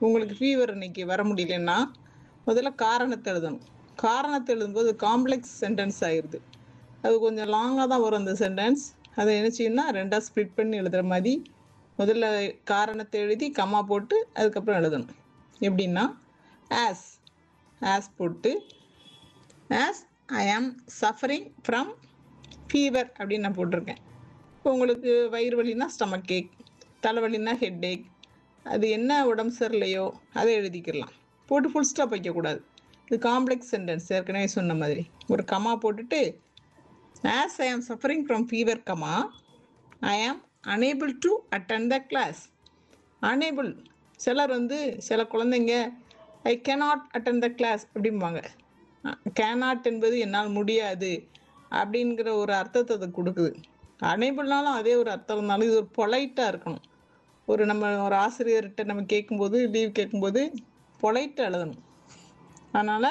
உங்களுக்கு ஃபீவர் இன்னைக்கு வர முடியலன்னா முதல்ல காரணத்தை எழுதணும் காரணத்தை எழுதும்போது காம்ப்ளெக்ஸ் சென்டென்ஸ் ஆயிடுது அது கொஞ்சம் லாங்காக தான் வரும் அந்த சென்டென்ஸ் அதை என்ன செய்யணும்னா ரெண்டாக ஸ்ப்ளிட் பண்ணி எழுதுகிற மாதிரி முதல்ல காரணத்தை எழுதி கம்மா போட்டு அதுக்கப்புறம் எழுதணும் எப்படின்னா ஆஸ் ஆஸ் போட்டு as I am suffering from fever அப்படின்னு நான் போட்டிருக்கேன் இப்போ உங்களுக்கு வயிறு வலினா ஸ்டமக் கேக் தலைவலினா ஹெட் ஏக் அது என்ன உடம்பு சரியில்லையோ அதை எழுதிக்கிடலாம் போட்டு ஃபுல் ஸ்டாப் வைக்கக்கூடாது இது காம்ப்ளெக்ஸ் சென்டென்ஸ் ஏற்கனவே சொன்ன மாதிரி ஒரு கமா போட்டுட்டு as I am suffering from fever comma I am unable to attend the class unable சிலர் வந்து சில குழந்தைங்க I cannot attend the class அப்படிம்பாங்க கேனாட் என்பது என்னால் முடியாது அப்படிங்கிற ஒரு அர்த்தத்தை அது கொடுக்குது அனேபிள்னாலும் அதே ஒரு அர்த்தம் இருந்தாலும் இது ஒரு பொலைட்டாக இருக்கணும் ஒரு நம்ம ஒரு ஆசிரியர்கிட்ட நம்ம கேட்கும்போது லீவ் கேட்கும்போது பொலைட்டாக எழுதணும் அதனால்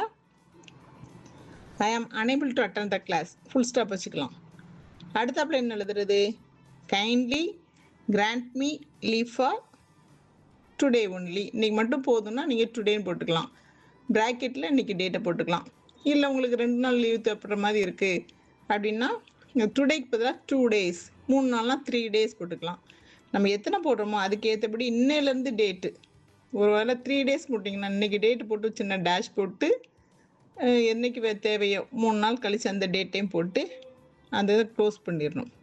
I am unable to attend the class full stop வச்சுக்கலாம் அடுத்தாப்புல என்ன எழுதுறது kindly grant me leave for today only இன்னைக்கு மட்டும் போதும்னா நீங்கள் டுடேன்னு போட்டுக்கலாம் ப்ராக்கெட்டில் இன்னைக்கு டேட்டை போட்டுக்கலாம் இல்லை உங்களுக்கு ரெண்டு நாள் லீவ் தேவைப்படுற மாதிரி இருக்குது அப்படின்னா டுடேக்கு பதிலாக டூ டேஸ் மூணு நாள்லாம் த்ரீ டேஸ் போட்டுக்கலாம் நம்ம எத்தனை போடுறோமோ அதுக்கு ஏற்றபடி இன்னையிலேருந்து டேட்டு ஒரு வேளை த்ரீ டேஸ் போட்டிங்கன்னா இன்னைக்கு டேட்டு போட்டு சின்ன டேஷ் போட்டு அஹ், என்னைக்கு வே- தேவையோ மூணு நாள் கழிச்சு அந்த டேட்டையும் போட்டு அந்த இதை க்ளோஸ் பண்ணிடணும்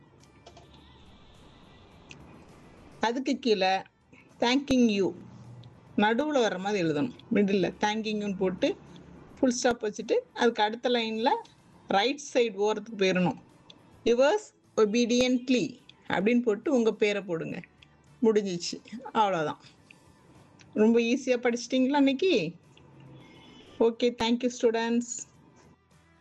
அதுக்கு கீழே தேங்கிங் யூ நடுவில் வர்ற மாதிரி எழுதணும் மிடில் தேங்கிங்னு போட்டு ஃபுல் ஸ்டாப் வச்சுட்டு அதுக்கு அடுத்த லைனில் ரைட் சைடு ஓரத்துக்கு போயிடணும் யுவர்ஸ் ஒபீடியன்ட்லி அப்படின்னு போட்டு உங்கள் பேரை போடுங்க முடிஞ்சிச்சு அவ்வளோதான் ரொம்ப ஈஸியாக படிச்சிட்டிங்களா இன்னைக்கு ஓகே தேங்க்யூ ஸ்டூடெண்ட்ஸ்